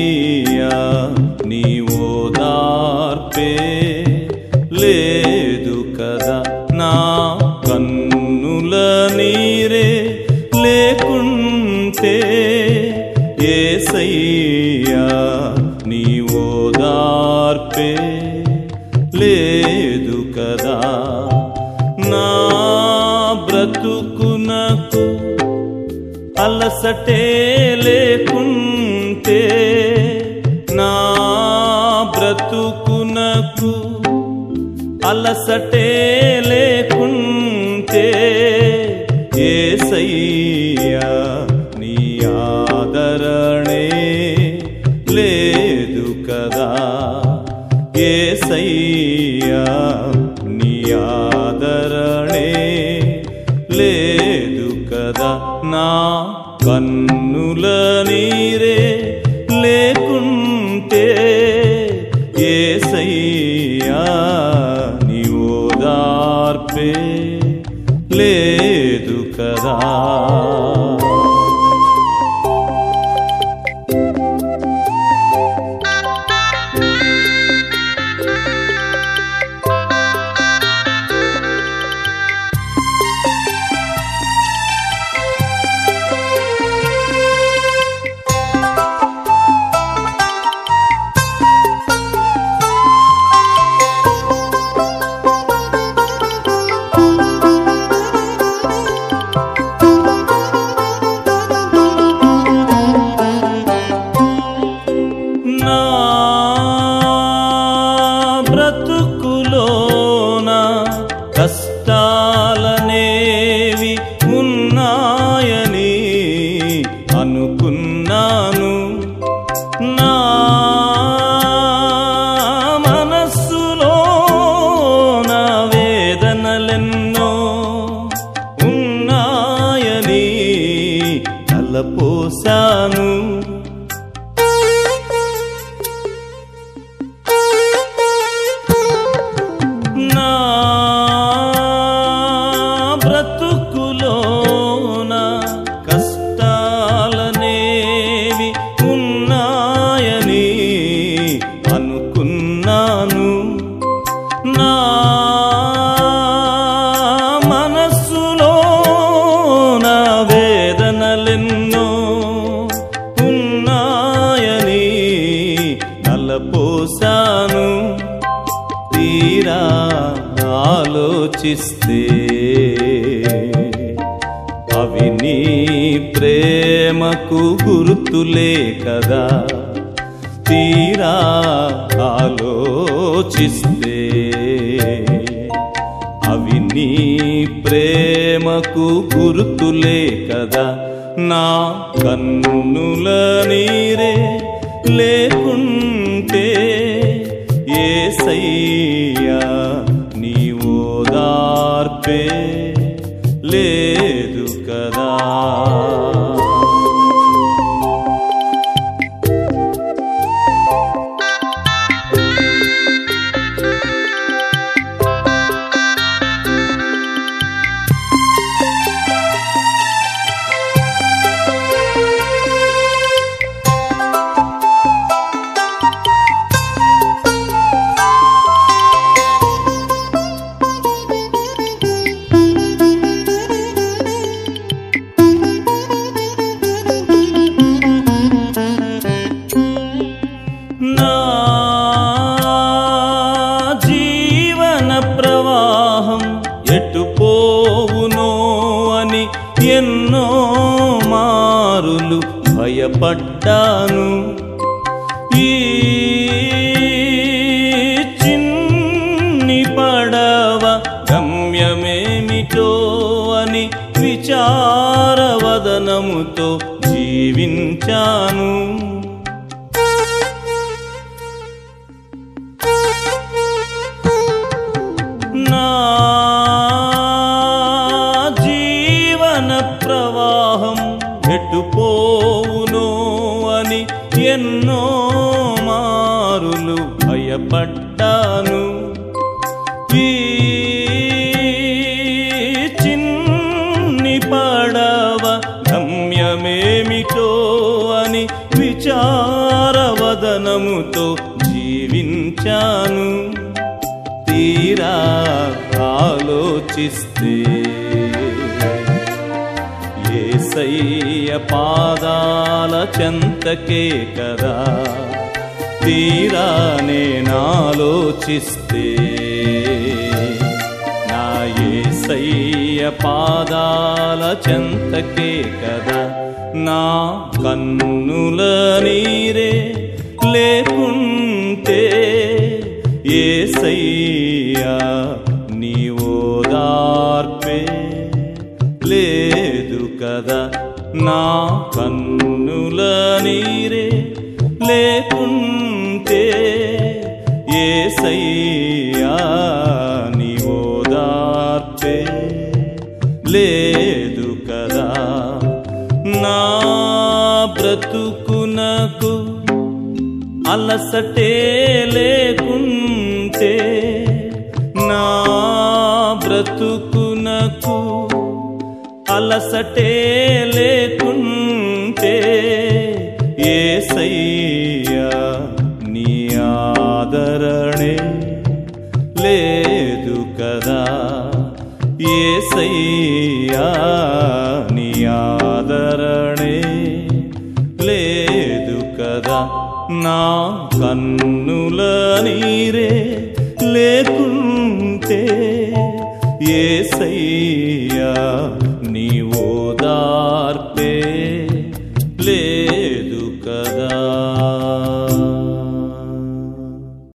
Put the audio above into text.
ఏసయ్యా నీ ఓదార్పే లేదు కదా నా కన్నుల నీరే లేకుంటే ఏసయ్యా నీ ఓదార్పే లేదు కదా నా బ్రతుకునకు అలసటే లేకుంటే నా బ్రతుకునకు అలసటే లేకుంటే ఏసయ్యా నీ ఆదరణే లేదు కదా ఏసయ్యా నీ ఆదరణే లేదు కదా నా కన్నుల నీరే లేకుంటే ఏసయ్యా నీ ఓదార్పే లేదు కదా నా బ్రతుకులోన కష్టాలనేవి ఉన్నాయని అనుకున్నాను నా మనస్సులోన వేదనలెన్నో ఉన్నాయని తలపోశాను నా బ్రతుకులోన కష్టాలనేవి ఉన్నాయని అనుకున్నాను నా మనస్సులోన వేదనలెన్నో ఉన్నాయని నలపోశాను తీరా ఆలోచిస్తే అవి నీ ప్రేమకు గుర్తులే కదా తీరా ఆలోచిస్తే అవి నీ ప్రేమకు గుర్తులే కదా నా కన్నుల నీరే లేకుంటే ఏసయ్యా నీ ఓదార్పే లేదు కదా నా జీవన ప్రవాహం ఎటు పోవునో అని ఎన్నో మారులు భయపడ్డాను ఈ చిన్ని పడవ గమ్యమేమిటో అని విచారవదనముతో జీవించాను నా జీవన ప్రవాహం ఎటు పోవునో అని ఎన్నో మారులు భయపడ్డాను ఈ చిన్ని పడవ గమ్యమేమిటో అని విచారవ సహనముతో జీవించాను తీరా ఆలోచిస్తే ఏసయ్య పాదాల చెంతకే కదా తీరా నేనాలోచిస్తే నా ఏసయ్య పాదాల చెంతకే కదా నా కన్నుల నీరే లేకుంటే ఏసయ్యా నీ ఓదార్పే లేదు కదా నా కన్నుల నీరే లేకుంటే ఏసయ్యా నీ ఓదార్పే లేదు కదా నా బ్రతుకునకు అలసటే లేకుంటే నా బ్రతుకునకు అలసటే లేకుంటే ఏసయ్యా నీ ఆదరణే లేదు కదా ఏసయ్యా నీ ఆదరణే లేదు కదా నా కన్నుల నీరే లేకుంటే ఏసయ్యా